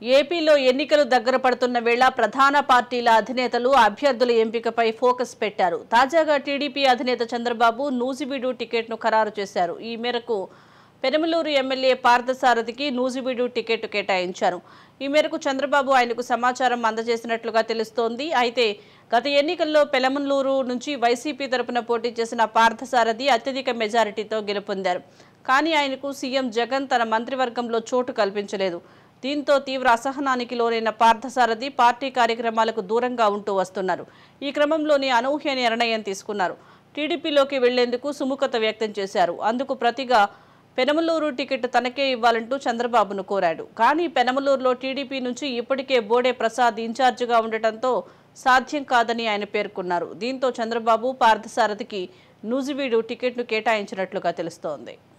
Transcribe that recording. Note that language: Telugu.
ఏపీలో ఎన్నికలు దగ్గర పడుతున్న వేళ ప్రధాన పార్టీల అధినేతలు అభ్యర్థుల ఎంపికపై ఫోకస్ పెట్టారు తాజాగా టీడీపీ అధినేత చంద్రబాబు నూజివీడు టికెట్ను ఖరారు చేశారు ఈ మేరకు పెనమలూరు ఎమ్మెల్యే పార్థసారథికి నూజివీడు టికెట్ కేటాయించారు ఈ మేరకు చంద్రబాబు ఆయనకు సమాచారం అందజేసినట్లుగా తెలుస్తోంది అయితే గత ఎన్నికల్లో పెలమలూరు నుంచి వైసీపీ తరపున పోటీ చేసిన పార్థసారథి అత్యధిక మెజారిటీతో గెలుపొందారు కానీ ఆయనకు సీఎం జగన్ తన మంత్రివర్గంలో చోటు కల్పించలేదు దీంతో తీవ్ర అసహనానికి లోనైన పార్థసారథి పార్టీ కార్యక్రమాలకు దూరంగా ఉంటూ వస్తున్నారు ఈ క్రమంలోనే అనూహ్య నిర్ణయం తీసుకున్నారు టీడీపీలోకి వెళ్లేందుకు సుముఖత వ్యక్తం చేశారు అందుకు ప్రతిగా పెనమలూరు టికెట్ తనకే ఇవ్వాలంటూ చంద్రబాబును కోరాడు కానీ పెనమలూరులో టీడీపీ నుంచి ఇప్పటికే బోడే ప్రసాద్ ఇన్ఛార్జిగా ఉండటంతో సాధ్యం కాదని ఆయన పేర్కొన్నారు దీంతో చంద్రబాబు పార్థసారథికి నూజివీడు టికెట్ను కేటాయించినట్లుగా తెలుస్తోంది